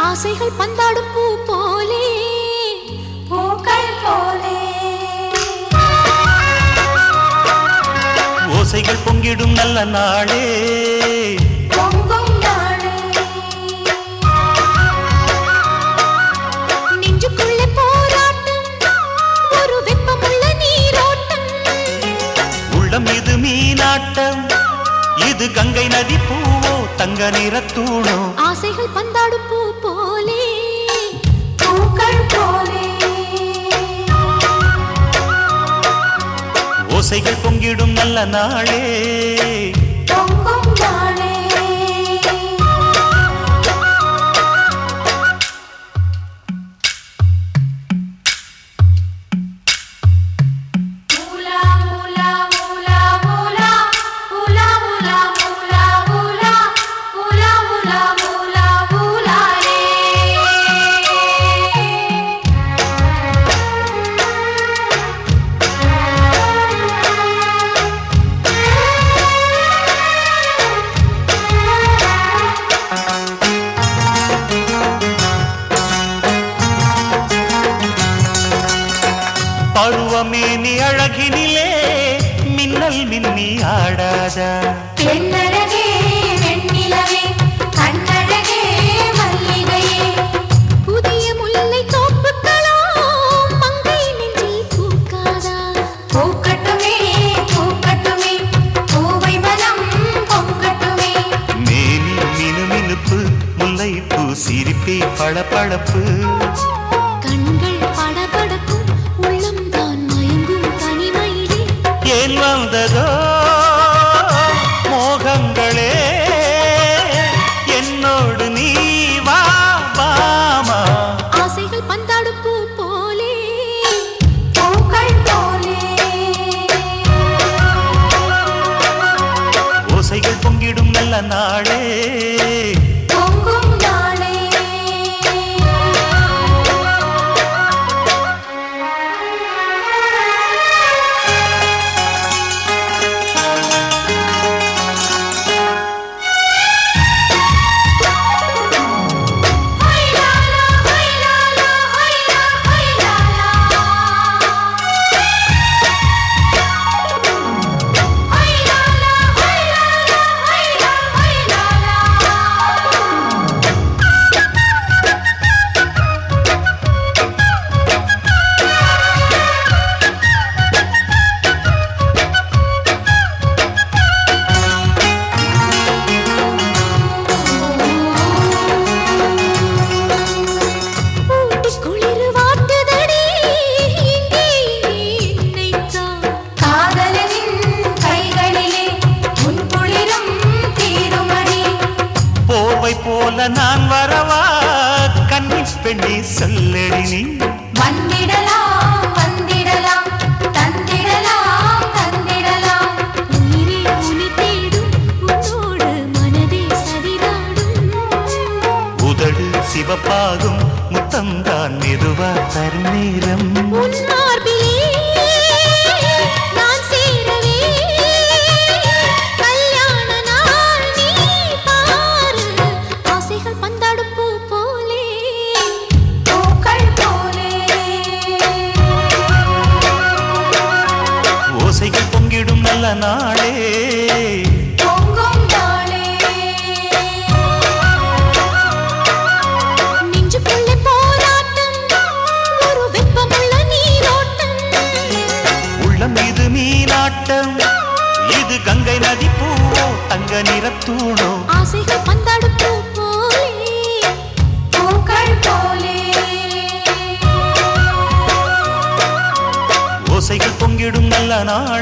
ஆசைகள் பந்தாடும் பூ போலே பூக்கள் போலே ஓசைகள் பொங்கிடும் நல்ல நாளே பொங்கும் நாளே நெஞ்சுக்குள்ளே போராட்டம் ஒரு வெப்பமுள்ள நீரோட்டம் உள்ளம் இது மீனாட்டம் இது கங்கை நதி பூவோ தங்க நிறத்தூணோ ஆசைகள் பந்தாடும் பூ போலே பூக்கள் போலே ஓசைகள் பொங்கிடும் நல்ல நாளே பொங்கும் நாளே மூலா மூலா மூலா மூலா மூலா மூலா மூலா மூலா மூலா மூலா மூலா மூலாலே பருவமேனி அழகினிலே மின்னல் மின்னி ஆடாதா பெண்ணழகே வெண்ணிலவே கண்ணழகே மல்லிகையே புதிய முல்லை தோப்புகளோ மங்கை நெஞ்சில் பூக்காதா பூக்கட்டுமே பூக்கட்டுமே பூவை மனம் பொங்கட்டுமே மேனி மினுமினுப்பு முல்லைப்பூ சிரிப்பே பளபளப்பு கண்கள் படபடக்கும் உள்ளம் தான் மயங்கும் தனிமையிலே ஏன் வந்ததோ மோகங்களே என்னோடு நீ வா வாமா ஆசைகள் பந்தாடும் பூ போலே பூக்கள் போலே ஓசைகள் பொங்கிடும் நல்ல நாளே பொங்கும் நாளே ஹைலாலா ஹைலாலா ஹைலா ஹைலாலா ஹைலாலா ஹைலாலா ஹைலா ஹைலாலா ஊட்டி குளிர் வாட்டுதடி இங்கே என்னைத்தான் காதலனின் கைகளிலே உன் குளிரும் தீருமடி போவை போல நான் வரவா கன்னி பெண்ணி சொல்லடி நீ வந்திடலாம் வந்திடலாம் தந்திடலாம் தந்திடலாம் உயிரே உனி தேடும் உன்னோடு மனதே சரிதாடும் உதடு சிவப்பாகும் முத்தம்தான் மெதுவா தருநேரம் உன் மார்பிலே நான் சேரவே கல்யாண நாள் நீ பாரு ஆசைகள் பந்தாடும் பூ போலே பூக்கள் போலே ஓசைகள் பொங்கிடும் நல்ல நாளே பொங்கும் நாளே நெஞ்சுக்குள்ளே போராட்டம் ஒரு வெப்பமுள்ள நீரோட்டம் உள்ளம் இது மீனாட்டம் இது கங்கை நதி பூவோ தங்க நிறத்தூணோ ஆசைகள் பந்தாடும் பூ போலே பூக்கள் போலே ஓசைகள் பொங்கிடும் நல்ல நாளே